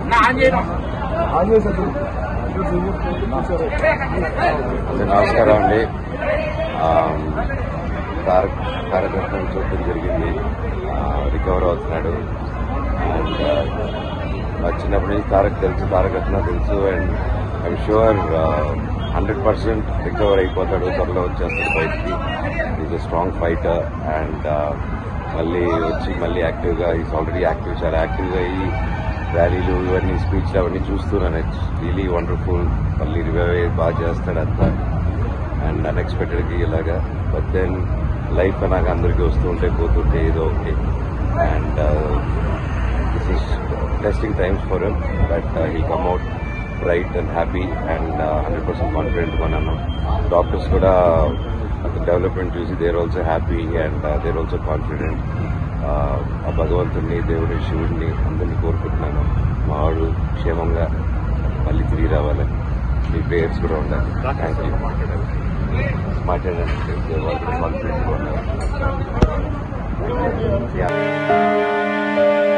నమస్కారం అండి ఆమ్, తారక్ తారకరత్నం చూడటం జరిగింది రికవర్ అవుతున్నాడు అండ్ నా చిన్నప్పటి నుంచి తారక్ తెలుసు తారకరత్న తెలుసు and I'm sure hundred percent recover అయిపోతాడు త్వరలో వచ్చేస్తాడు బయటికి is a strong fighter and మళ్ళీ వచ్చి మళ్ళీ యాక్టివ్గా ఈజ్ ఆల్రెడీ యాక్టివ్ చాలా యాక్టివ్గా అయ్యి ర్యాలీలు ఇవన్నీ స్పీచ్లు అవన్నీ చూస్తున్నాను ఇట్స్ రియలీ వండర్ఫుల్ మళ్ళీ రివైవ్ అయ్యి బాగా చేస్తాడు అంతా అండ్ అన్ఎక్స్పెక్టెడ్గా ఇలాగా బట్ దెన్ లైఫ్ నాకు అందరికీ వస్తూ ఉంటే పోతుంటే ఏదో okay and this is testing times for him but he come out bright and happy and hundred percent confident మనము డాక్టర్స్ కూడా డెవలప్మెంట్ చూసి there also happy and there also confident ఆ భగవంతుడిని దేవుడిని శివుడిని అందరినీ కోరుకుంటున్నాను మావాడు క్షేమంగా మళ్ళీ తిరిగి రావాలని మీ ప్రేయర్స్ కూడా ఉండాలి థ్యాంక్ యూ మాట్లాడండి వాళ్ళు కాన్ఫిడెంట్గా ఉన్నారు Yeah.